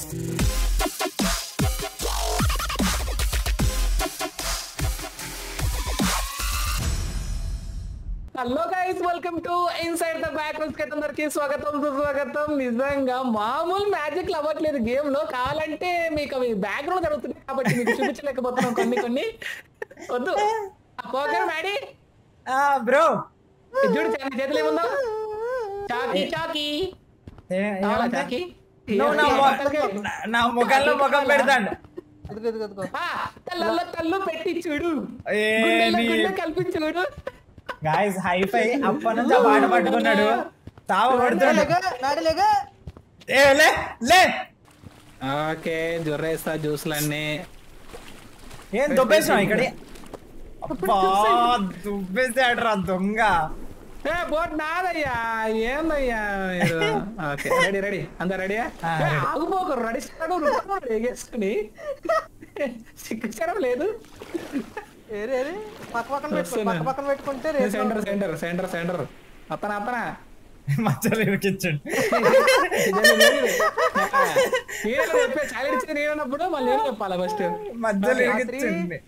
Hello guys welcome to inside the back rooms కి అందరికి స్వాగతం సుస్వాగతం నిజంగా మామూలు మ్యాజిక్ అవ్వట్లేదు గేమ్ లో కావాలంటే మీకు అవి బ్యాక్గ్రౌండ్ జరుగుతుంది కాబట్టి మీకు చూపించలేకపోతున్నాం కొన్ని కొన్ని వద్దు పోకర్ మ్యాడీ బ్రో ఇది చూడు చాలా చేతులు ఏముందో చాకీ చాకీ కావాలా చాకీ నువ్వు నా మొ- నా- నా ముఖంలో ముఖం పెడతాడు ఇదిగో ఇదిగో ఇదిగో ఆ, తలలో తల్లు పెట్టి చూడు ఏ, గుండెల్లో నీ- గుండె కలిపి చూడు గాయస్ హైఫై అప్పటి నుంచి ఆ పాట పట్టుకున్నాడు తావ పడుతున్నాడు లేగా నాడి లేగా ఏ లే లే ఓకే జొర్రేస్తా జ్యూస్లన్నీ ఏం దుబ్బేసినావు ఇక్కడ అబ్బా దుబ్బేసాడు రా దొంగ ఏ బోట్ నాదయ్యా ఏందయ్యా మీరు ఓకే రెడీ రెడీ అంతా రెడీ ఆ, ready. ఆగుపోకు రెడీ ఎగేసుకుని సిగ్గుచరం లేదు ఏరే ఏరే పక్క పక్కన పెట్టుకో వస్తున్నా. పక్క పక్కన పెట్టుకుంటే రేపు సెంటర్ సెంటర్ సెంటర్ సెంటర్ అత్తన అత్తన మధ్యలో ఇరికించండి చెప్పే చాలా ఇచ్చింది నేను అన్నప్పుడు మళ్ళీ నేను చెప్పాలా ఫస్ట్ మధ్యలో ఇరికించండి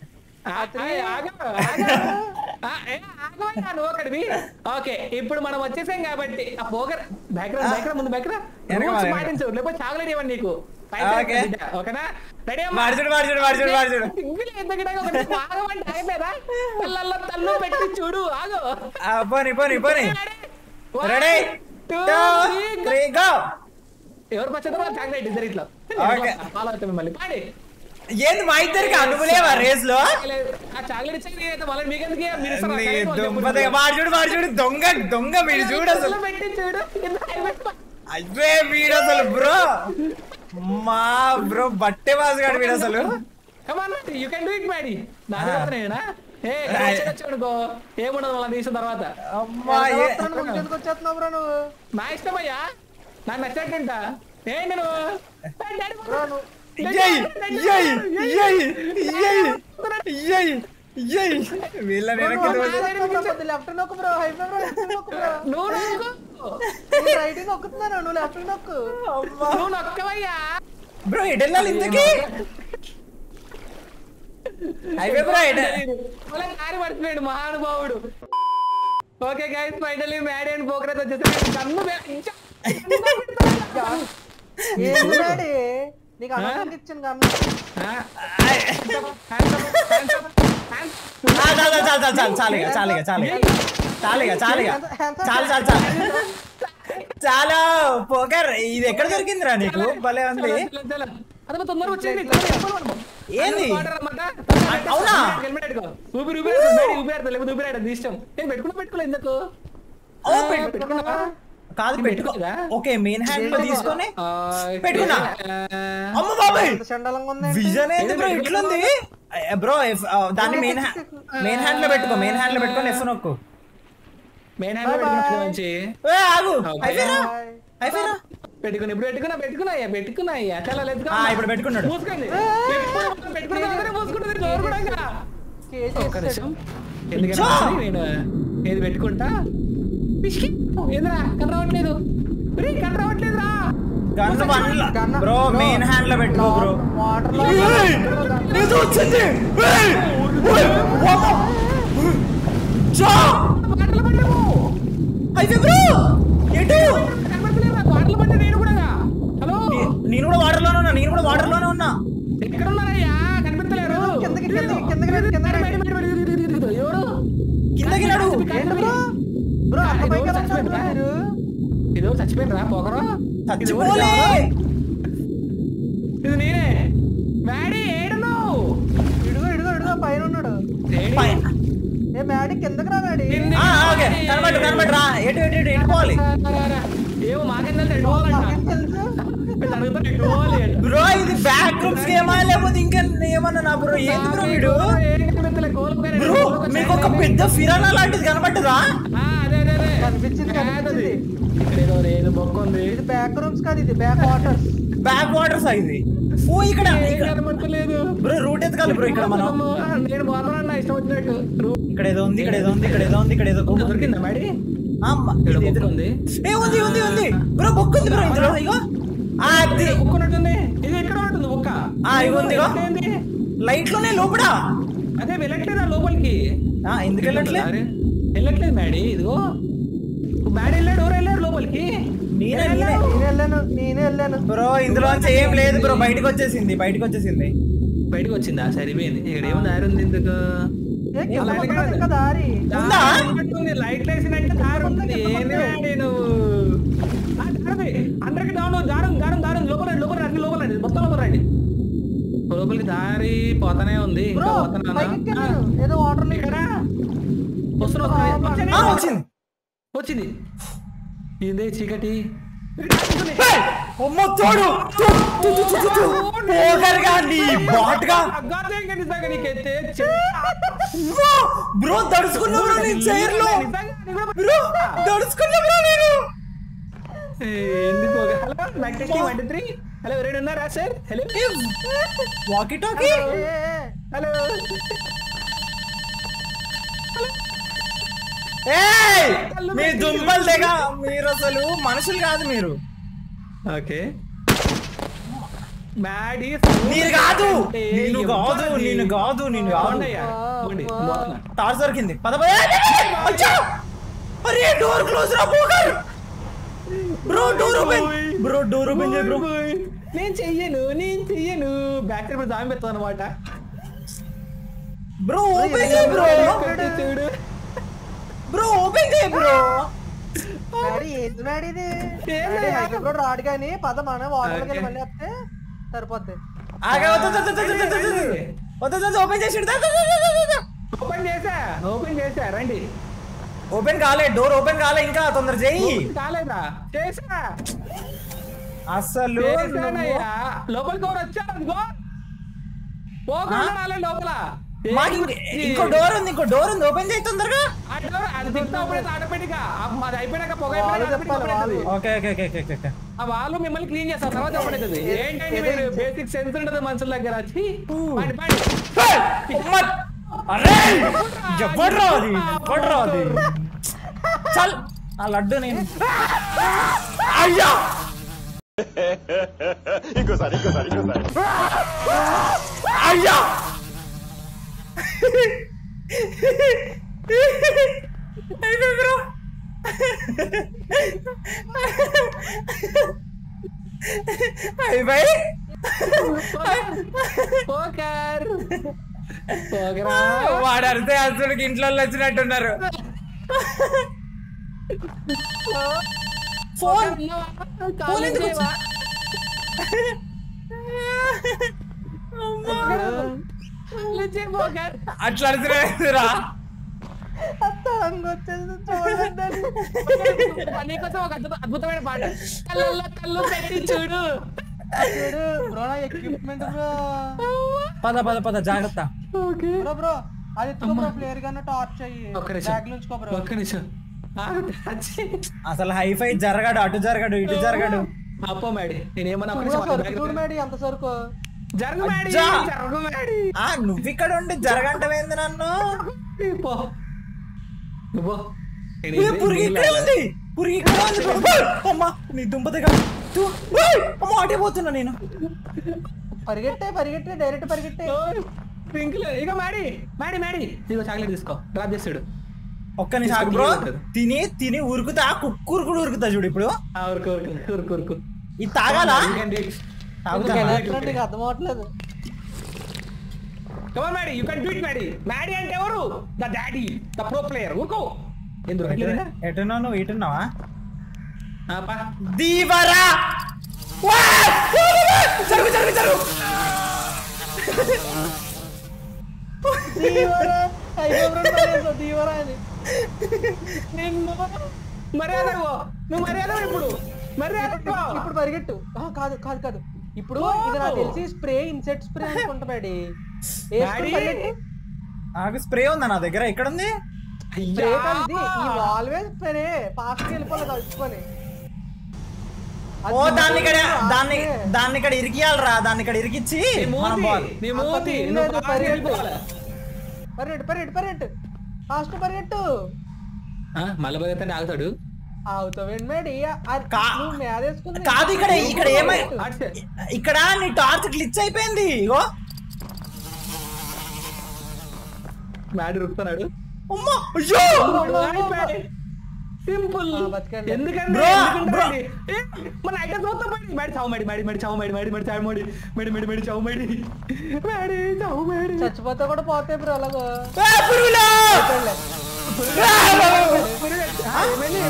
నువ్వు ఒకటివి ఓకే ఇప్పుడు మనం వచ్చేసాం కాబట్టి ఆ పోగర్ బ్యాక్గ్రౌండ్ బ్యాక్గ్రౌండ్ ముందు బ్యాక్గ్రౌండ్ వెనక రూల్స్ వెనక. పాటించు లేకపోతే చాక్లెట్ ఇవ్వండి నీకు ఓకే. ఓకేనా రెడీ వాడుచుడు వాడుచుడు వాడుచుడు వాడుచుడు సింగిల్ ఎంత గిటగా ఒకటి ఆగమంటే ఆగిపోయేదా తల్లల్లో తల్లు పెట్టి చూడు ఆగు ఆ, పోనీ పోనీ పోనీ One, ready two, two three, go. Three go ఎవరు పచ్చదో చాక్లెట్ ఇద్దరు ఇట్లా ఓకే. ఫాలో అవుతాం మిమ్మల్ని పాడి ఏంది మా ఇద్దరికి అనుకులేవా రేస్ లో ఆ చాక్లెట్ ఇచ్చాక నేనైతే మళ్ళీ మీకెందుకు ఇయ్య? మీరు ఇస్తారా? నీ చాక్లెట్ వాళ్ళు దుంపదే చెప్పుకుంటారు. వాడు చూడు వాడు చూడు దొంగ దొంగ వీడు చూడు అసలు తల్లు పెట్టి చూడు ఇద్దరు అయిపోయి- అదే వీడు అసలు బ్రో మా బ్రో బట్టే వాసుగాడు వీడు అసలు Come on, you can do it, Maddie. నా దగ్గర నేనా? ఏ, ఇక్కడ Right. వచ్చాడు, వచ్చాడు అనుకో. ఏముండదు వాళ్ళని తీసిన తర్వాత అమ్మా ఏ- ఎందుకు వచ్చేస్తున్నావు బ్రో నువ్వు నా ఇష్టమయ్యా నాకు నచ్చినట్టుంట ఏ నేను బ్రో నువ్వు యయ్ యయ్ యయ్ యయ్ యయ్ యయ్ వీళ్ళ వెనక్కి లెఫ్ట్ నొక్కు బ్రో హైఫ్ బ్రో లెఫ్ట్ నొక్కు బ్రో నువ్వు నొక్కు. నేను రైటింగ్ నొక్కుతున్నాను నువ్వు లెఫ్ట్ నొక్కు అమ్మా నువ్వు నొక్కవయ్యా బ్రో ఎటు వెళ్ళాలి ఇంతకి హైవే బ్రో ఎటు మళ్ళీ దారి పడుతున్నాడు మహానుభావుడు okay guys finally Maddie and పోకరైతే వచ్చేసి కన్ను బే- ఇంచ- ఏంది డాడీ నీకు అన్నం ఇచ్చాను కన్నా ఆ? Hands up, hands up, hands up, hands up. ఆ, చాలు చాలు చాలు చాలు చాలుగా చాలుగా చాలుగా చాలుగా చాలుగా చాలు చాలు చాలు చాలా పోకర్ ఇది ఎక్కడ దొరికిందిరా నీకు భలే ఉంది చలో, చలో. అదే తొందరగా వచ్చేయండి. త్వరగా చెప్పండి మనము. ఏంది? వాటర్ అన్నమాట. అవునా? హెల్మెట్ పెట్టుకో. ఊపిరి ఊపిరి ఆడుతుంది, బయటికి ఊపిరి ఆడుతుంది, లేకపోతే ఊపిరి ఆడదు, నీ ఇష్టం నేను పెట్టుకున్నా పెట్టుకోలేదు ఎందుకు ఓ, పెట్టు- పెట్టుకున్నావా కాదు పెట్టుకో పెట్టుకోదా? ఓకే మెయిన్ హ్యాండ్ లో తీసుకొని ఆ, పెట్టుకున్నా. ఆ, అమ్మ బాబాయ్ ఎంత చండాలంగా ఉంది విజన్ ఏంది బ్రో ఇట్లుంది బ్రో దాన్ని మెయిన్ మెయిన్ హ్యాండ్ లో పెట్టుకో మెయిన్ హ్యాండ్ లో పెట్టుకొని ఎఫ్ నొక్కు మెయిన్ హ్యాండ్ లో పెట్టుకున్నా మంచి ఏ, ఆగు Okay. అయిపోయిరా అయిపోయిరా పెట్టుకుని ఇప్పుడు పెట్టుకున్నా పెట్టుకున్నా అయ్యా పెట్టుకున్నా అయ్యా చాలా లేదు ఆ, ఇప్పుడు పెట్టుకున్నాడు. మూసుకోండి ఇప్పుడు మనం పెట్టుకున్న దగ్గరే మూసుకుంటుంది డోర్ కూడా ఇంకా. కేజీ ఒక్క నిమిషం వేస్తాడు. ఎందుకంటే చా! నేను ఏది పెట్టుకుంటా పిసికి. ఏందిరా కన్ను రావట్లేదు ఒరేయ్, కన్ను రావట్లేదురా gun one gun- bro main hand లో పెట్టుకో బ్రో వాటర్ లో ఏయ్! ఏదో వచ్చింది ఏయ్! ఓయ్! వామ్మో! చా! మాటలు పడ్డాము అయితే బ్రో ఎటు కనబడతలేదురా మాటలు పడ్డా నేను కూడా హలో నే- నేను కూడా వాటర్ లోనే ఉన్నా నేను కూడా వాటర్ లోనే ఉన్నా ఎక్కడ ఉన్నారయ్యా కనిపించలేరు కిందకి, కిందకి, కిందకి రండి, కిందకి బయట, రండి. బయట, బయట, బయట, బయట, బయట. ఎవరు కిందకి నడు ఏంటి బ్రో బ్రో అంత ఇది పైకి ఎవరు ఎలా ఉన్నారు చచ్చిపోయిందా? మీరు ఇది ఎవరు చచ్చిపోయినరా పోకరు చచ్చిపోలే ఇది నేనే మ్యాడీ ఏడను ఇడుగో ఇడుగో ఇడుగో పైన ఉన్నాడు పై- ఏ మ్యాడీ కిందకి రా మ్యాడీ ఆ, ఓకే కనబడు కనబడు రా ఎటు ఎటు ఎటు ఎటు పోవాలి ఏమో మాకేం తెలుసు ఎటు పోవాలంట నాకేం తెలుసు వీళ్ళు అడుగుతారు ఎటు పోవాలి అంట. బ్రో ఇది బ్యాక్ రూమ్స్ గేమా లేకపోతే ఇంకా ఏమన్నా నా బ్రో ఏంది బ్రో వీడు ఏం కనిపించలే, కోలుకుపోయారు. బ్రో మీకు ఒక పెద్ద ఫిరానా లాంటిది కనబట్టదా ఆ, అదే అదే అదే కనిపించింది, కాదది. కనిపించింది. ఇక్కడ ఏదో ఏదో బొక్క ఉంది ఇది బ్యాక్ రూమ్స్ కాదు ఇది బ్యాక్ వాటర్స్ బ్యాక్ వాటర్స్ ఇది ఓ ఇక్కడ ఏం ఇక్కడ కనబడతలేదు బ్రో రూట్ ఎత్తుకాలి బ్రో ఇక్కడ మనం నేను పోతున్నా నా ఇష్టం వచ్చినట్టు రూ- ఇక్కడ ఏదో ఉంది ఇక్కడ ఏదో ఉంది ఇక్కడ ఏదో ఉంది ఇక్కడ ఏదో బొక్క దొరికిందా మేడి ఆ, అమ్మ, ఇక్కడ ఇది బొక్క ఎదురు. ఉంది ఏ ఉంది ఉంది ఉంది బ్రో బొక్క ఉంది బ్రో ఇందులో ఇగో ఆ, అది బొక్క ఉన్నట్టుంది ఇది ఆ, ఇగో ఉందిగో. ఏంది? లైట్ లోనే లోపడా అదే వెళ్ళట్లేదా లోపలికి ఆ, ఎందుకు వెళ్ళట్లే అరే, వెళ్ళట్లేదు మ్యాడీ ఇదిగో మ్యాడీ వెళ్ళాడు ఎవరు వెళ్ళారు లోపలికి నేనే ఎవరు నేనే వెళ్ళారు? నేనే వెళ్ళాను నేనే వెళ్ళాను బ్రో ఇందులోంచి ఏం లేదు బ్రో బయటకు వచ్చేసింది బయటకు వచ్చేసింది బయటకు వచ్చిందా సరిపోయింది ఇక్కడ ఏమో దారి ఉంది ఎందుకు ఏ, కింద అలా పక్కన వెళ్ళగానే- ఇంకా దారి ఉందా? ఉంది లైట్ వేసినట్టు దారి ఉంది ఏంది మ్యాడీ నువ్వు ఆ, దారి అందరికి డౌన్ దారం దారం దారం లోపల రండి, లోపల రండి లోపల రండి మొత్తం లోపల రండి లోపలికి దారి పోతానే ఉంది ఇంకా బ్రో పోతానా పైకి ఎక్కాను ఏదో వాటర్ ఇక్కడ లీక్ వస్తున్నా వస్తున్నా. వచ్చాను. ఆ, వచ్చింది వచ్చింది ఏందే చీకటి అమ్మో తోడు పోగర్గా నీ బాట్గా అగ్గాదేంగా నిజంగా నీకైతే బ్రో దడుచుకున్నా బ్రో నీ చైర్ లో బ్రో దడుచుకున్నా బ్రో నేను ఎందుకు hello mic testing one three hello ఎవరైనా ఉన్నారా sir hello walkie talkie hello ఏయ్ మీ దుంపలు తెగ మీరు అసలు మనుషులు కాదు మీరు ఓకే మ్యాడీ మీరు కాదు నేను కాదు నేను కాదు నేను కాదు టార్చ్ దొరికింది పద పద అచ్చా అరే డోర్ క్లోజ్ రా Poker bro door open bro door open చేయ బ్రో నేను చెయ్యను నేను చెయ్యను బ్యాక్ సైడ్ జామి పెడతాను అనమాట బ్రో ఓపెన్ చేయ బ్రో చూడు బ్రో ఓపెన్ చేయ బ్రో డాడీ ఏంది డాడీ ఇది ఏం డాడీ లేదు. హైదరాబాద్ కూడా రాడు కానీ పద మన వాటర్ ఓకే. మళ్ళీ వస్తే సరిపోద్ది ఆగే వద్దు ఓపెన్ చేసి ఓపెన్ చేసా ఓపెన్ చేసా రండి ఓపెన్ కాలే డోర్ ఓపెన్ కాలే ఇంకా తొందర చెయ్యి కాలేదా చేసా అసలు చేశానయ్యా లోపలికి ఎవరు వచ్చారు అదిగో పోకుండా రాలే లోపల మాకు ఇంక- ఇంకో డోర్ ఉంది ఇంకో డోర్ ఉంది ఓపెన్ చేయి తొందరగా ఆ డోర్ అది తింటున్నప్పుడే ఆటోమేటిక్ గా అది అయిపోయాక పొగ వాళ్ళు అయిపోయాక చెప్పాలి, automatic వాళ్ళు. అవుతుంది. Okay okay okay okay okay ఆ వాళ్ళు మిమ్మల్ని క్లీన్ చేస్తారు తర్వాత చెప్పలేదు ఏంటండి మీరు బేసిక్ సెన్స్ ఉంటుంది మనుషుల దగ్గర వచ్చి పండి పండి అమ్మ! అరే ఎవడ్రా అది ఎవడ్రా అది చల్ ఆ లడ్డు నేను అయ్యా ఇంకోసారి ఇంకోసారి ఇంకోసారి అయ్యా అయిపోయి బ్రో అయిపోయి పోకర్ పోకరా వాడు అడితే అసలుకి ఇంట్లో వచ్చినట్టున్నారు ఫోన్ ఫోన్ ఎందుకు వచ్చింది? పోకర్ అట్లా అడుగుతున్నారా తరంగ వచ్చేసి చూడండి నీకోసం ఒక అద్భుత- అద్భుతమైన పాట కళ్ళల్లో కళ్ళు పెట్టి చూడు చూడు బ్రో నా ఎక్విప్మెంట్ బ్రో పద పద పద జాగ్రత్త బ్రో బ్రో అది ఎత్తుకో బ్రో ఫ్లేర్ గన్న టార్చ్ అయ్యి ఒక్క నిమిషం బ్యాగ్ నుంచుకో బ్రో ఒక్క నిమిషం ఆగు, టచ్. అసలు హైఫై జరగడు అటు జరగడు ఇటు జరగడు అప్పో మేడి నేను ఏమన్నా ఒక్క చూడు నిమిషం సరుకు బ్యాగ్ చూడు మేడి అంత సరుకు జరుగు మేడి అజ్జా. జరుగు మేడి ఆ నువ్వు ఇక్కడ ఉండి జరగంటవేంది నన్ను పో నువ్వు నేను ఏ, ఇది- పురుగు నీళ్ళు ఇక్కడే ఉంది పురుగు ఇక్కడే ఉంది ఓయ్, అమ్మా నీ దుంపదిగా అమ్మ అటే పోతున్నా నేను పరిగెట్టే పరిగెట్టే డైరెక్ట్ పరిగెట్టే ఓయ్, పింకులు ఇక మాడి మాడి మాడి ఇదిగో చాక్లెట్ తీసుకో డ్రాప్ చేస్తాడు ఒక్క నిమిషం ఆగు బ్రో తిని తిని ఉరుకుతా కుక్కురు కూడా ఉరుకుతా చూడు ఇప్పుడు ఆ, ఊరుకో ఊరుకో ఊరుకో ఊరుకో ఇది తాగాలా You can do it. తాగుతా Okay, ఎట్లా నీకు అర్థం అవట్లేదు Come on, Maddie. You can do it, Maddie. Maddie అంటే ఎవరు the daddy the pro player ఊరుకో ఎందుకు ఎట్లేదా ఎటున్నావు నువ్వు ఇటున్నావా ఆపా దీవరా వా! జరుగు జరుగు జరుగు దీవరా అయ్యో బ్రో పడేసా, దీవరా అని నిన్ను మర్యాద ఇవ్వు. నువ్వు మర్యాద ఇవ్వు ఇప్పుడు మర్యాద ఇవ్వు. ఇప్పుడు పరిగెట్టు ఆ, కాదు కాదు కాదు ఇప్పుడు ఇది నాకు తెలిసి స్ప్రే ఇన్సెక్ట్ స్ప్రే అనుకుంటా డాడీ డాడీ. నాకు స్ప్రే ఉందా నా దగ్గర ఎక్కడ ఉంది స్ప్రే అయ్యా. కాదు ఇది, ఈ ఆల్వేస్ స్ప్రే ఫాస్ట్ వెళ్ళిపోవాలి కలుపుకొని అది ఓ దాన్ని ఇక్కడ ఆ దాన్ని spray. దాన్ని ఇక్కడ ఇరికియాలరా దాన్ని ఇక్కడ ఇరికిచ్చి నీ మనం మూతి, పోవాలి నీ అంత మూతి, సీన్ నువ్వు లేదు, బాగా పరిగెట్టు. వెళ్ళిపోవాలి. పరిగెట్టు పరిగెట్టు పరిగెట్టు ఫాస్ట్ పరిగెట్టు ఆ, మళ్ళీ పోతే ఆగుతాడు అవుతావేంటి మేడి అది కా- నువ్వు మీద వేసుకుంది కాదు ఇక్కడ ఇక్కడ ఏమై అటు సైడ్. ఇక్కడ నీ టార్చ్ గ్లిచ్ అయిపోయింది ఇగో మ్యాడ్ రుక్కుతున్నాడు అమ్మా అయ్యో సింపుల్ ఆ, బతికండి. ఎందుకంటే Bro, ఎందుకంటే bro. అండి? ఏ, మన ఐటమ్ చూస్తాం మేడి మేడి చావు మేడి మేడి మేడి చావు మేడి మేడి మేడి చావు మేడి మేడి మేడి మేడి చావు మేడి మేడి చావు మేడి చచ్చిపోతే కూడా పోతాయి బ్రో అలాగో ఏ, పురుగులు! అయిపోయిలే. ఆ, ఏమైంది?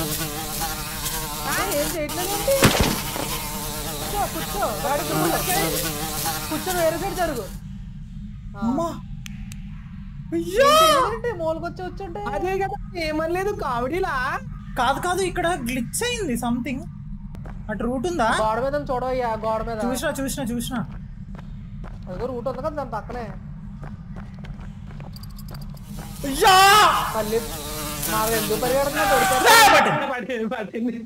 ఆ, ఏం చేయట్లేదు ఏంటి? కూర్చో కూర్చో గాడి కూర్చో. కూర్చొని వేరే సైడ్ జరుగు ఆ. అమ్మా అయ్యో ఏంటి మూలకొచ్చి వచ్చుంటే అదే కదా ఏమనలేదు కామెడీలా కాదు కాదు ఇక్కడ గ్లిచ్ అయింది సంథింగ్ అటు రూట్ ఉందా గోడ మీద చూడవయ్యా గోడ మీద చూసినా చూసినా చూసినా అదిగో రూట్ ఉంది కదా దాని పక్కనే అయ్యా మళ్ళీ నాకు ఎందుకు పరిగెడుతున్నా దొరికారు రా, పట్టింది. పడింది పడింది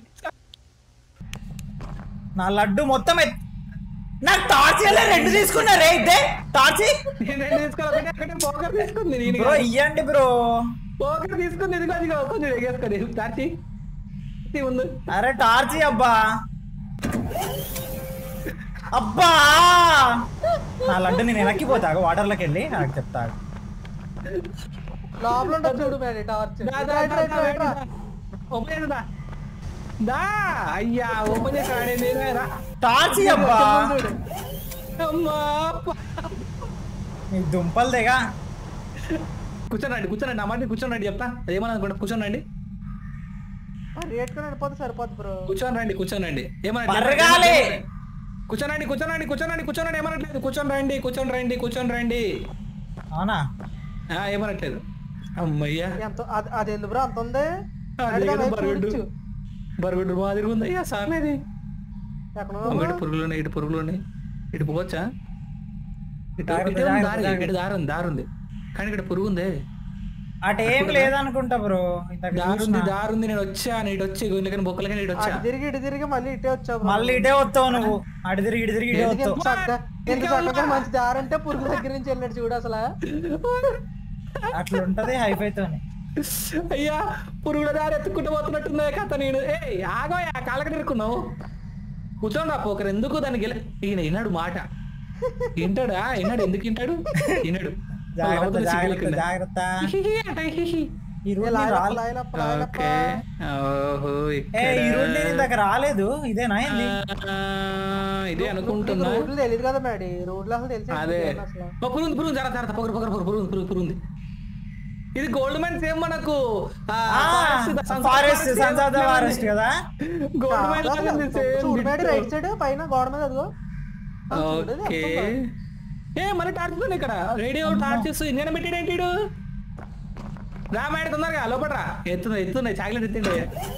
నా లడ్డు మొత్తం ఎత్- నాకు టార్చ్ ఎలా రెండు తీసుకున్నారే ఇదే టార్చ్ నేను రెండు తీసుకోవాలి ఒకటే ఒకటే పోకర్ తీసుకుంది నేను బ్రో ఇయ్యండి బ్రో పోకర్ తీసుకుంది ఇదిగో ఇదిగో కొంచెం ఎగేసుకొని తాచి ఉంది అరే టార్చ్ అబ్బా అబ్బా నా లడ్డు నేను వెనక్కిపోతా వాటర్లోకి వెళ్ళి నాకు చెప్తా లోపల ఉంటుంది చూడు మేడి టార్చ్ దా, దా, దా, దా, దా, దా. ఓపెన్ చేసి దా. దా అయ్యా ఓపెన్ చేసి రాడే నేనే రా టార్చ్ అబ్బా అమ్మా నీ దుంపలు దిగా కూర్చోనండి కూర్చోనండి అమ్మాయి కూర్చోనండి చెప్తా ఏమన్నా అనుకుంటా కూర్చోనండి పరిగెట్టుకుని వెళ్ళిపోతే సరిపోద్ది బ్రో కూర్చోని రండి కూర్చోనండి ఏమన్నా పరగాలి. కూర్చోనండి కూర్చోనండి కూర్చోనండి కూర్చోనండి ఏమనట్లేదు కూర్చొని రండి కూర్చొని రండి కూర్చొని రండి అవునా ఆ, ఏమనట్లేదు అమ్మయ్యా ఎంత అది అది ఎందుకు బ్రో అంత ఉంది అదే అడిగా కదా వైపు బరగడ్డు చూడొచ్చు. బరగడ్డు మాదిరి ఉంది అయ్యా సార్లేది ఎక్కడ అమ్మ, ఇటు పురుగులు ఉన్నాయి ఇటు పురుగులు ఉన్నాయి ఇటు పోవచ్చా ఇటు జాగ్రత్త, ఇటు ఉంది జాగ్రత్త, దారి ఇటు దారి ఉంది దారి ఉంది కానీ ఇక్కడ పురుగు ఉంది అటు ఏం లేదనుకుంటా బ్రో ఇందాక దారి ఉంది చూసినా. దారి ఉంది నేను వచ్చా నేను ఇటు వచ్చి గుండెకని బొక్కలకని ఇటు వచ్చా అటు తిరిగి ఇటు తిరిగి మళ్ళీ ఇటే వచ్చావు bro. మళ్ళీ ఇటే వస్తావు నువ్వు అటు తిరిగి ఇటు తిరిగి ఇటే ఎందుకు వస్తావు ఎంత చక్కగా ఎంత చక్కగా మంచి దారి అంటే పురుగు దగ్గర నుంచి వెళ్ళాడు చూడు అసలు అట్లా ఉంటది హైఫైతోని అయ్యా పురుగుల దారి ఎత్తుకుంటూ పోతున్నట్టుంది కథ నేను ఏ ఆగోయా కాళ్ళకి తిరుక్కున్నావు కూర్చోండి పోకరు ఎందుకు దానికి గెల ఈయన విన్నాడు మాట వింటాడా విన్నాడు ఎందుకు వింటాడు విన్నాడు జాగ్రత్త జాగ్రత్త జాగ్రత్త ఈ రూట్ నేను రాలే లాయలప్ప, లాయలప్ప. ఓకే ఓహో ఏ ఈ రూట్ నేను ఇందాక రాలేదు ఇదేనా ఏంది ఆ, ఇదే నీకు అనుకుంటున్నా రోడ్లు తెలియదు కదా మేడి రోడ్లు అసలు తెలిసి అదే అసలు ఓ, పురుగు పురుగు జర జర పొగరు పొగరు పొగరు పురుగు పురుగు పురుగు ఇది గోల్డ్ మైన్ సేమ్ మనకు ఫారెస్ట్ సంసాద ఫారెస్ట్ కదా గోల్డ్ మైన్ చాలా లాగా ఉంది చూడు సేమ్ మేడి రైట్ సైడ్ పైన గోడ మీద అదిగో అది చూడు, అది ఓకే ఎంత ఉందో. ఏ మళ్ళీ టార్చ్ ఉంది ఇక్కడ రేడియో టార్చెస్ ఇంజన్ పెట్టాడు ఏంటి ఈడు? రా మేడ తొందరగా లోపడరా ఎత్తున్నాయి ఎత్తున్నాయి చాక్లెట్ ఎత్తిండే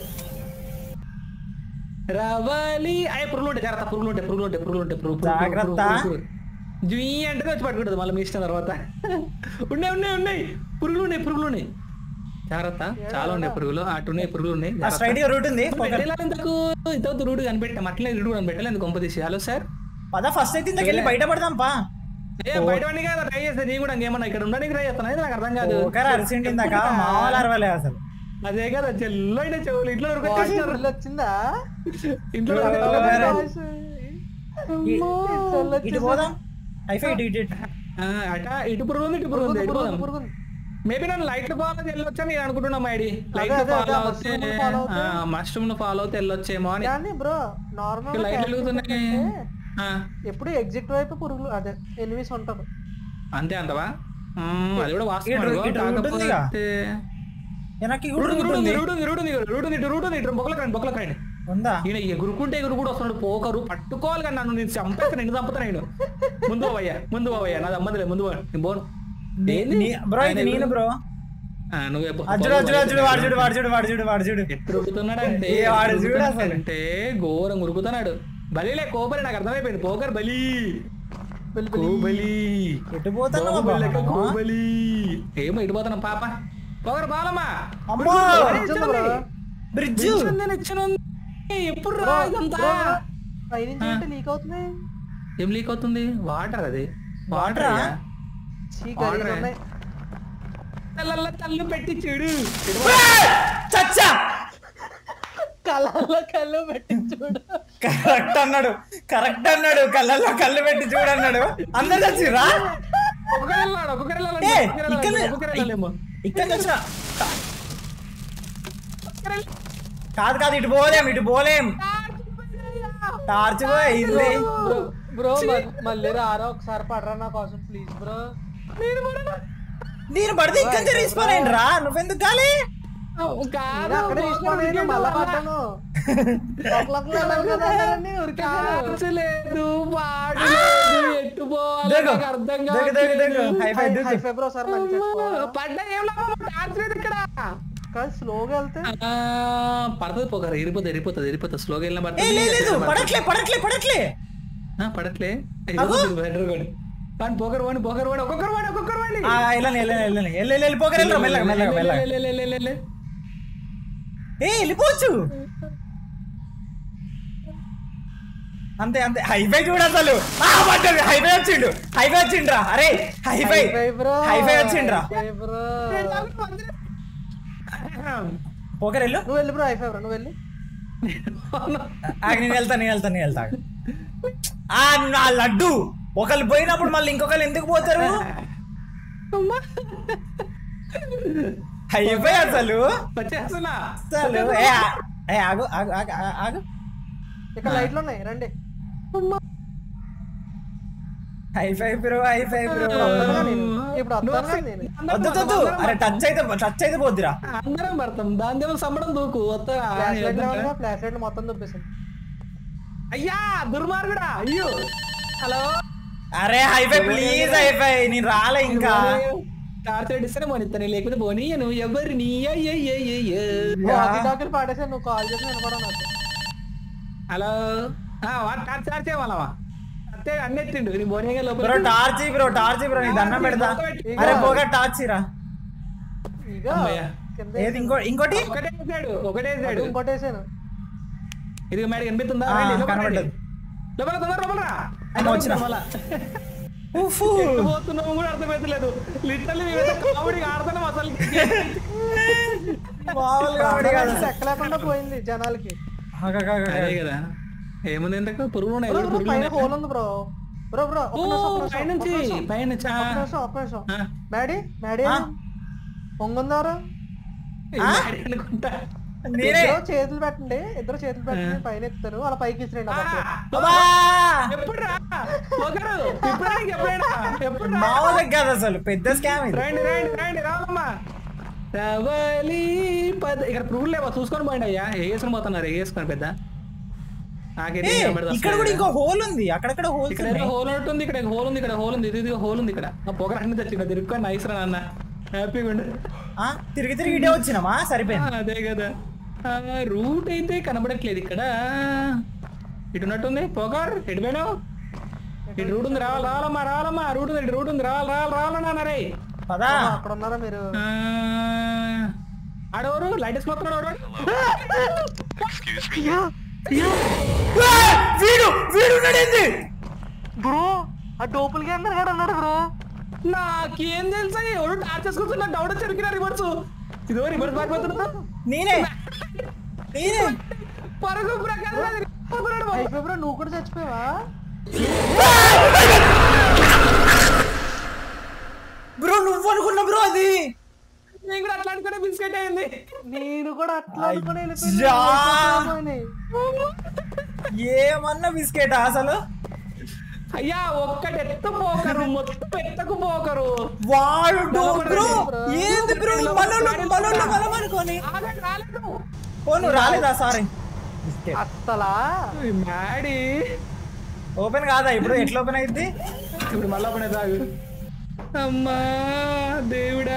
రవాలి అయ్యే పురుగులు ఉంటాయి జాగ్రత్త పురుగులు ఉంటాయి పురుగులు ఉంటాయి పురుగులు ఉంటాయి పురుగు, పురుగు, పురుగు, జాగ్రత్త. పురుగు, పురుగు. జుయ్ అంటే వచ్చి పట్టుకుంటుంది మళ్ళీ మీ ఇష్టం తర్వాత ఉన్నాయి ఉన్నాయి ఉన్నాయి పురుగులు ఉన్నాయి పురుగులు ఉన్నాయి జాగ్రత్త చాలా ఉన్నాయి పురుగులు అటు ఉన్నాయి పురుగులు ఉన్నాయి ఆ జాగ్రత్త. స్ట్రైట్ గా రూట్ ఉంది పోక- పెట్టేలా ఎందుకు ఇంత రూడ్ కనిపెట్టాం అట్లనే రూడ్ కనిపెట్టాలి ఎందుకు కొంప తీసి హలో సార్ పద ఫస్ట్ అయితే ఇంతకెళ్ళి బయట పడదాం పా ఏ బయట వాడిని కదా ట్రై చేస్తే నీ కూడా ఇంకేమన్నా ఇక్కడ ఉండడానికి ట్రై చేస్తాను అది నాకు అర్థం కాదు ఒకరు అరిసిండి ఇందాక మామూలు అరవలే అసలు అదే కదా చెల్లైన చెవులు ఇంట్లో వరకు వాయిస్ వచ్చేసినారు. ఫుల్ వచ్చిందా ఇంట్లో ఓ, వరకు వేరే. వాయిస్. ఈ- ఇంట్లో ఇటు పోదాం అయిపోయి ఇటు ఇటు ఇటు. ఆ, అట ఇటు పురుగు ఉంది ఇటు పురుగు ఉంది పురుగు, ఇటు పురుగు, పోదాం పురుగు. మేబీ నన్ను లైట్లు ఫాలో అయితే వెళ్ళొచ్చని నేను అనుకుంటున్నా మైడి లైట్లు అదే, ఫాలో అదే, అవుతే mushroom ను follow అవుతే. మష్రూమ్ ను ఫాలో అవుతే వెళ్ళొచ్చేమో అని కానీ బ్రో నార్మల్ లైట్లు వెలుగుతున్నాయి ఆ, ఎప్పుడు ఎగ్జిట్ వైపు పురుగులు అదే ఎనిమిస్ ఉంటారు అంతే అంటవా మ్మ్, అది కూడా వాస్తవం ఇటు- అనుకో. ఇటు route ఉందిగా. కాకపోతే వెనక్కి రూట్ కూడా ఉంది, రూట్ ఉంటుంది ఉంది, రూట్ ఉంది, రూట్ ఉంది, రూట్ ఉంది, ఇటు రూట్ ఉంది, ఇటు బొక్కలకు రండి, బొక్కలకు రండి. ఉందా ఈయన ఎగురుకుంటే ఎగురుకుంటూ వస్తున్నాడు పోకరు పట్టుకోవాలి కానీ నన్ను నేను చంపేస్తాను నిన్ను చంపుతా నేను ముందు పోవయ్యా ముందు పోవయ్యా నాది అమ్మదిలే ముందు పో. నేను పోను ఏంది? నీ- బ్రో ఇది ఆయన నేను బ్రో ఆ, నువ్వే పో. అర్జుడు అర్జుడు అర్జుడు వాడు చూడు వాడు చూడు వాడు చూడు వాడు చూడు ఎప్పుడు ఉరుకుతున్నాడంటే ఏ వాడు చూడు అసలు. అంటే ఘోరం ఉరుకుతున్నాడు బలిలే కోబలి నాకు అర్థమైపోయింది పోకర్ బలి కోబలి ఎటు పోతున్నావు బాహుబలి లెక్క బాబా? కోబలి ఏమో ఇటు పోతున్నాం పాప పోకర్ బాలమ్మా అమ్మో నిజంగా బ్రో బ్రిడ్జ్ ఇచ్చిన ఎప్పుడు రా ఇదంతా పైనుంచి ఏంటి లీక్ అవుతుంది ఏం లీక్ అవుతుంది వాటర్ అది వాటరా? వాటర్ చీ Water గలీజ్ ఏ? ఉన్నాయి తల్లు పెట్టి చూడు చచ్చా కళ్ళల్లో కళ్ళు పెట్టి చూడు కరెక్ట్ అన్నాడు కరెక్ట్ అన్నాడు కళ్ళల్లో కళ్ళు పెట్టి చూడన్నాడు అందరు వచ్చిరా ఒక్కొక్కరు వెళ్ళాడు ఒక్కొక్కరు వెళ్ళాలండి, ఏ ఒక్కొక్కరు ఇక్కడ వెళ్ళాలి, ఒక్కొక్కరు వెళ్ళాలేమో. ఇక్కడ వచ్చిన కాదు కాదు ఇటు పోలేం ఇటు పోలేం టార్చ్ పోయింది బ్రో బ్రో మ- మళ్ళీ రారా ఒకసారి పడరా నా కోసం ప్లీజ్ బ్రో నేను పడితే ఇక్కడ నుంచి రెస్పాన్ అయ్యింది రా నువ్వెందుకు కాలే కాదు, నేను అక్కడే తీసుకోండి ఒక్కొక్కరు మళ్ళా వెళ్ళాలి. పడ్డాను ఒకళ్ళొకళ్ళు వెళ్ళాలి కదా అన్నారని ఉరికేసాను. టార్చ్ లేదు వాడు లేదు ఎట్టు పోవాలి దిగు నాకు అర్థం దిగు దిగు దిగు కావట్లేదు. హై ఫై హై- దిగు హై ఫై బ్రో సార్ మంచి పడ్డా ఏం లాభం టార్చ్ లేదు ఇక్కడ కానీ స్లోగా వెళ్తే ఆ, పడుతుంది పోకరు ఎరిపోతుంది ఎరిపోతుంది ఎరిపోతుంది స్లోగా వెళ్ళిన ఏ పడుతుంది లేదు లేదు పడట్లే పడట్లే పడట్లే ఆ, పడట్లే అగో. బెటర్ కూడా వాడిని పోకరు వాడిని పోకరు వాడి ఒక్కొక్కరు వాడి ఒక్కొక్కరు వాడి ఆ వెళ్ళని వెళ్ళని వెళ్ళని వెళ్ళి వెళ్ళి వెళ్ళిపోకరు వెళ్ళరా మెల్లగా మెల్లగా మెల్లగా లే, లే, లే, లే, లే. ఏ వెళ్ళిపోవచ్చు అంతే అంతే హైఫై చూడు అసలు ఆ, పడ్డది హైఫై వచ్చిండు హైఫై వచ్చిండ్రా అరే హైఫై హై బ్రో హైఫై వచ్చిండ్రా హై బ్రో పోకర్ వెళ్ళు నువ్వు వెళ్ళి బ్రో హై ఫై బ్రో నువ్వు వెళ్ళి ఆగు, నేను వెళ్తా నేను వెళ్తా నేను వెళ్తా ఆగు. ఆ నా లడ్డు ఒకళ్ళు పోయినప్పుడు మళ్ళీ ఇంకొకరు ఎందుకు పోతారు అమ్మా. హైఫై అసలు వచ్చేస్తున్నా అసలు ఏ ఆ- ఏ ఆగు ఆగు ఆగు ఆగు, ఆగు ఇక్కడ లైట్లు ఉన్నాయి రండి హైఫై బ్రో హైఫై బ్రో వస్తానుగా నేను ఇప్పుడు వస్తానుగా నేను వద్దు వద్దు అరే టచ్ అయితే టచ్ అయితే పోద్దిరా అందరం పడతాం దాని దేవుడు సమ్మడం దూకు వస్తారా ఫ్లాష్ లైట్ ఫ్లాష్ లైట్ మొత్తం దుబ్బేసింది అయ్యా దుర్మార్గుడా అయ్యో హలో అరే హైఫై ప్లీజ్ హైఫై నేను రాలే ఇంకా టార్చ్ లైట్ ఇస్తేనే పోనిస్తాను లేకపోతే పోనీ నువ్వు ఎవరిని వాకి టాకిలు పాడేసాను నువ్వు కాల్ చేసి వినపడా నాకు హలో వాడు టార్చ్ టార్చ్ చేయవాలవా అంతే అన్ని ఎత్తిండు నీ బోనిగా బ్రో లోపల టార్చ్ బ్రో టార్చ్ బ్రో నీ దండం పెడతా అరే పోగా టార్చ్ రా ఇక అమ్మయ్య. కింద ఏది ఇంకో ఇంకోటి ఒకటే వేసాడు ఒకటే వేసాడు ఇంకోటేసాను ఇది మేడం కనిపిస్తుందా ఆ, రండి, లోపల కనబడ్డది. రండి. లోపల తొందర లోపల రా. అమ్మ, వచ్చినా. లోపల. ఉఫు. ఎటు పోతున్నామో కూడా అర్థమైతలేదు లిటరల్లీ మేమైతే కామెడీ ఆడుతున్నాం అసలు మామూలుగా వాడి కాదు అసలు. ఎక్క లేకుండా పోయింది జనాలకి ఆగు, ఆగు, ఆగు, అదే ఆగు. కదా ఏముంది ఎంత పురుగులు ఉన్నాయి బ్రో ఎవరు బ్రో పురుగులు పైన ఉన్నాయి? హోల్ ఉంది బ్రో బ్రో బ్రో ఓ, ఒక్క నిమిషం, ఒక్క నిమిషం, పైనుంచి ఒక్క నిమిషం. పైనుంచి ఆ. ఒక్క నిమిషం ఒక్క నిమిషం ఆ. మ్యాడీ మ్యాడీ ఆ? పొంగుందారు ఆ? అనుకుంటా నేనే ఇద్దరు చేతులు పెట్టండి ఇద్దరు చేతులు పెట్టండి పైన ఎత్తారు అలా పైకి ఇసిరండి ఆ పక్కన. అబ్బా! ఎప్పుడు రా ఒకరు ఇప్పుడు రా, ఎప్పుడైనా ఎప్పుడు రా. మామూలుగా కాదు అసలు పెద్ద స్కామ్ ఇది రండి రండి రండి రామమ్మా రవలి పద ఇక్కడ పురుగులు లేవా చూసుకొని పోండి అయ్యా ఎగేసుకొని పోతున్నారు ఎగేసుకొని పెద్ద నాకైతే ఏ, కనబడదు ఇక్కడ అసలు. కూడా ఇంకో హోల్ ఉంది అక్కడక్కడ హోల్స్ ఇక్కడ ఏదో హోల్ ఉంటుంది ఇక్కడ హోల్ ఉంది ఇక్కడ హోల్ ఉంది ఇది ఇది హోల్ ఉంది ఇక్కడ ఆ పొగ అన్ని తెచ్చింది తిరుక్కొని నైస్ రా నాన్న హ్యాపీగా ఉండు తిరిగి తిరిగి ఇటే వచ్చినామా ఆ, సరిపోయింది అదే కదా రూట్ అయితే కనబడట్లేదు ఇక్కడ ఇటు ఉన్నట్టుంది పోకర్ ఎటు పోయినావు ఇటు రూట్ ఉంది రావాలి రావాలమ్మా రావాలమ్మా రూట్ ఉంది ఇటు రూట్ ఉంది రావాలి రావాలి రావాలన్నా రే పదా ఆ, అక్కడ ఉన్నారా మీరు ఆ, ఆడెవరు లైట్ వేసుకొస్తున్నాడు వాడు. ఆ, వీడు వీడు ఉన్నాడేంది బ్రో ఆ డోపుల్ గేమ్ గారు అన్నాడు బ్రో నాకేం తెలుసా ఎవరు టార్చ్ చేసుకొస్తున్నా డౌట్ చెరికిన రివర్స్ ఇదో రివర్స్ పారిపోతున్నా నేనే నేనే పరుగు ప్రకారం అది పోతున్నాడు బాబు. అయిపోయి బ్రో నువ్వు కూడా చచ్చిపోయావా బ్రో నువ్వు అనుకున్నా బ్రో అది నేను కూడా అట్లా అనుకునే బిస్కెట్ అయింది నేను కూడా అట్లా అనుకుని అయ్యా. వెళ్ళిపోయినా ఏమన్నా బిస్కెట్ అసలు అయ్యా ఒక్కటి ఎత్తు పోకరు మొత్తం ఎత్తకు పోకరు వాడు నిలబడండి, బ్రో bro. ఏంది బ్రో మనోళ్ళు మనోళ్ళు మనం అనుకోని ఆగండి, రాలేదు ఓ నువ్వు రాలేదా సారీ బిస్కెట్ అస్సలా ఈ మ్యాడీ ఓపెన్ కాదా ఇప్పుడు ఎట్లా ఓపెన్ అయింది ఇప్పుడు మళ్ళా పడే తాగు అమ్మా దేవుడా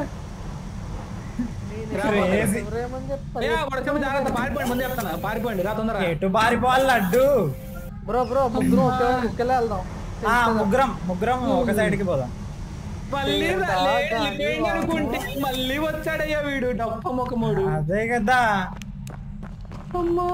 Crazy. ఎవరేమని చెప్పి అయ్యా వాడు చెప్పి జాగ్రత్త పారిపోండి ముందు చెప్తాను పారిపోండి రా తొందర ఎటు బారిపోవాలి లడ్డు బ్రో బ్రో ముగ్గురు ఒకే ముగ్గులే వెళ్దాం ఆ ముగ్గురం ముగ్గురం ఒక సైడ్ కి పోదాం మళ్ళీ రా- దేవుడా, లే- గాలి లేండి అనుకుంటే మళ్ళీ వచ్చాడయ్యా వీడు డప్ప ముఖముడు అదే కదా అమ్మా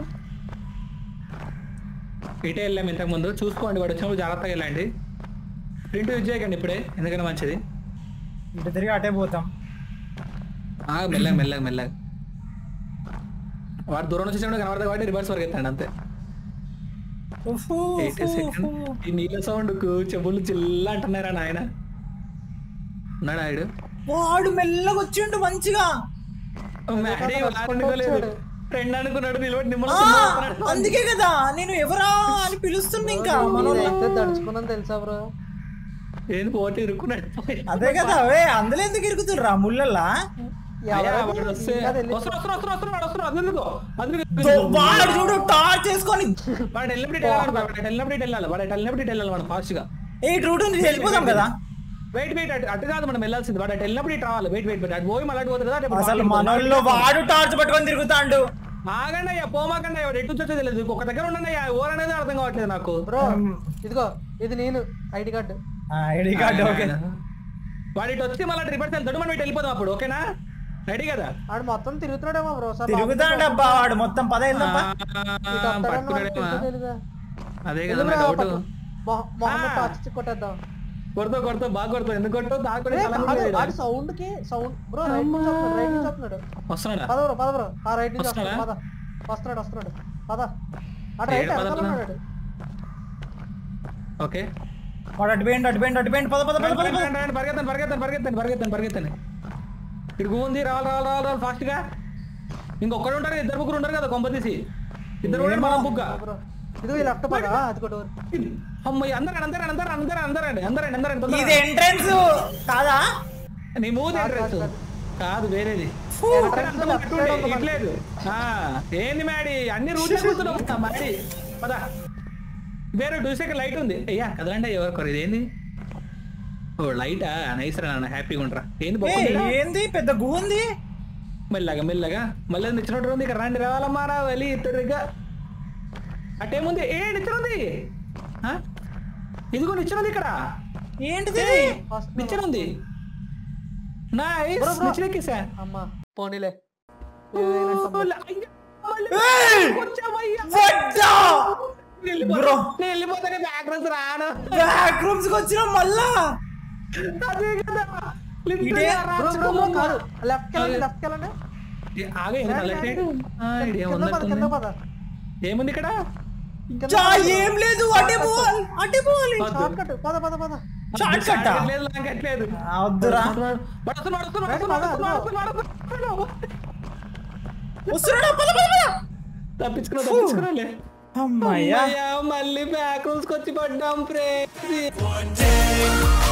ఇటే వెళ్ళాము ఇంతకు ముందు చూసుకోండి వాడు వచ్చినప్పుడు జాగ్రత్తగా వెళ్ళండి ప్రింట్ యూజ్ చేయకండి ఇప్పుడే ఎందుకంటే మంచిది ఇటు తిరిగి అటే పోతాం ఆ, మెల్లగా మెల్లగా మెల్లగా వాడు దూరం నుంచి వచ్చినప్పుడు కనబడతా కాబట్టి రివర్స్ వరకు ఎత్తాడు అంతే ఉఫు, ఎయిట్ ఉఫు, సెకండ్ ఉఫు. ఈ నీళ్ళ సౌండ్ కు చెవులు చిల్ల అంటున్నారా నాయన ఉన్నాడు ఆయుడు వాడు మెల్లగా వచ్చిండు మంచిగా మ్యాడీ వాడు అనుకోలేదు ఫ్రెండ్ అనుకున్నాడు నిలబడి ఆ, నిమ్మలు అందుకే కదా నేను ఎవరా అని పిలుస్తున్నా ఇంకా మనోళ్ళు అయితే దడుచుకున్నాను తెలుసా బ్రో ఏంది పోటీ ఇరుక్కున్నాడు అదే కదా అవే అందులో ఎందుకు ఇరుకుతుర్రా ముళ్ళల్లా అయ్యా, వాడు వస్తే వస్తున్నా వస్తున్నా వస్తున్నా వస్తున్నా వాడు వస్తున్నా అది ఎందుకో అది ఎందుకో? దో- వాడు చూడు టార్చ్ చేసుకొని వాడు వెళ్ళినప్పుడు ఇటు వెళ్ళాలి వాడు వెళ్ళినప్పుడు ఇటు వెళ్ళాలి వాడు వెళ్ళినప్పుడు ఇటు వెళ్ళాలి మనం ఫాస్ట్ గా ఏ రూట్ నుంచి వెళ్ళిపోదాం కదా వెయిట్ వెయిట్ అటు అటు కాదు మనం వెళ్ళాల్సింది వాడు అటు వెళ్ళినప్పుడు ఇటు రావాలి వెయిట్ వెయిట్ వెయిట్ అటు పోయి మళ్ళీ అటు పోతుంది కదా, అటు ఇప్పుడు అసలు ఫాస్ట్ గా మనోళ్ళు వాడు టార్చ్ పట్టుకొని తిరుగుతాండు ఆగండి అయ్యా పోమాకండి అయ్యా వాడు ఎటు వచ్చో తెలియదు ఒక దగ్గర ఉండండి అయ్యా ఓర్ అనేది అర్థం కావట్లేదు నాకు బ్రో ఇదిగో ఇది నేను ID card ID card okay వాడు ఇటు వచ్చి మళ్ళీ రిపేర్ వెళ్తాడు మనం ఇటు వెళ్ళిపోదాం అప్పుడు ఓకేనా రెడీ కదా ఆడు మొత్తం తిరుగుతున్నాడేమో బ్రో సార్ తిరుగుతాడబ్బా వాడు మొత్తం పద వెళ్దాం ఇటు వస్తాడని వాడికి పట్టుకున్నాడేమో. తెలుసో తెలీదా? అదే వెళ్ళు కదా నా బ్రో, డౌట్ పట్టు. మొహ- మొహమ్మద్ ఆ. టార్చ్ ఇచ్చి కొట్టేద్దాం కొడుతూ కొడుతూ బాగా కొడుతూ ఎందుకు కొడుతూ దాక్కుని ఏ, చాలా కాదు, మంది ఆడి సౌండ్ కి సౌండ్ బ్రో రైట్ నుంచి వస్తున్నాడు రైట్ నుంచి వస్తున్నాడు వస్తున్నాడా పద బ్రో పద బ్రో ఆ రైట్ నుంచి వస్తున్నాడు వస్తున్నాడా? పద వస్తున్నాడు వస్తున్నాడు పద అటు రైట్ ఏడు పద వెనకాల పద. ఉన్నాడు ఓకే వాడు అటు పోయిండు అటు పోయిండు అటు పోయిండు పద పద పద పద పద పరిగెత్తాను పరిగెత్తాను పరిగెత్తాను పరిగెత్తాను పరిగెత్తాను ఇటు ఉంది రావాలి రావాలి రావాలి రావాలి ఫాస్ట్ గా ఇంకొకడు ఉంటారు ఇద్దరు ముగ్గురు ఉంటారు కదా కొంప తీసి ఇద్దరు కూడా మన బుగ్గ బ్రో ఇది లెఫ్ట్ పద ఆ, అది కొట్టు అమ్మాయి అందరు అందరు అందరు అందరు అందరండి అందరండి అందరండి ఇది ఎంట్రన్స్ కాదా నీ మూది అడ్రస్ కాదు వేరేది ఫూ. అక్కడ అంత ముందు అట్టుండే, ఇట్లేదు ఆ, ఏంది మ్యాడీ అన్ని రూట్ కూర్చున్నావు మ్యాడీ పద వేరే టూ సెకండ్ లైట్ ఉంది అయ్యా కదలండి ఎవరికొరు ఇదేంది ఓ లైటా నైస్ రా నాన్న హ్యాపీగా ఉండరా ఏంది ఏ, బొక్క ఏంది పెద్ద గు ఉంది మెల్లగా మెల్లగా మళ్ళీ నిచ్చినట్టు ఉంది ఇక్కడ రండి రావాలమ్మా రా వెళ్ళి ఇద్దరుగా అటేముంది ఏ నిచ్చనుంది ఆ? ఇదిగో నిచ్చనుంది ఇక్కడ ఏంటిది నిచ్చనుంది నైస్ బ్రో, బ్రో. నిచ్చనెక్కేసా అమ్మా పోనీలే ఏయ్! వద్దా! బ్రో. నేను వెళ్ళిపోతానే బ్యాక్ రన్స్ రాను బ్యాక్ రూమ్స్ కి వచ్చినాం మళ్ళా అదే కదా ఇదే బ్రో బ్రో బ్రో కాదు లెఫ్ట్ వెళ్ళండి లెఫ్ట్ వెళ్ళండి ఆగే లెఫ్ట్ కింద పద కింద పద ఏముంది ఇక్కడ కింద చా ఏం లేదు అటే పోవాలి అటే పోవాలి షార్ట్ కట్ పద పద పద షార్ట్ కట్ లేదు లాంకట్లేదు వద్దురా వస్తున్నాడు వస్తున్నాడు వస్తున్నాడు వస్తున్నాడు వస్తున్నాడు వస్తున్నాడా పద పద పద తప్పించుకున్నా తప్పించుకున్నాలే అమ్మయ్యా అయ్యా మళ్ళీ బ్యాక్ రూమ్స్ వచ్చి పడ్డాం ప్రేసి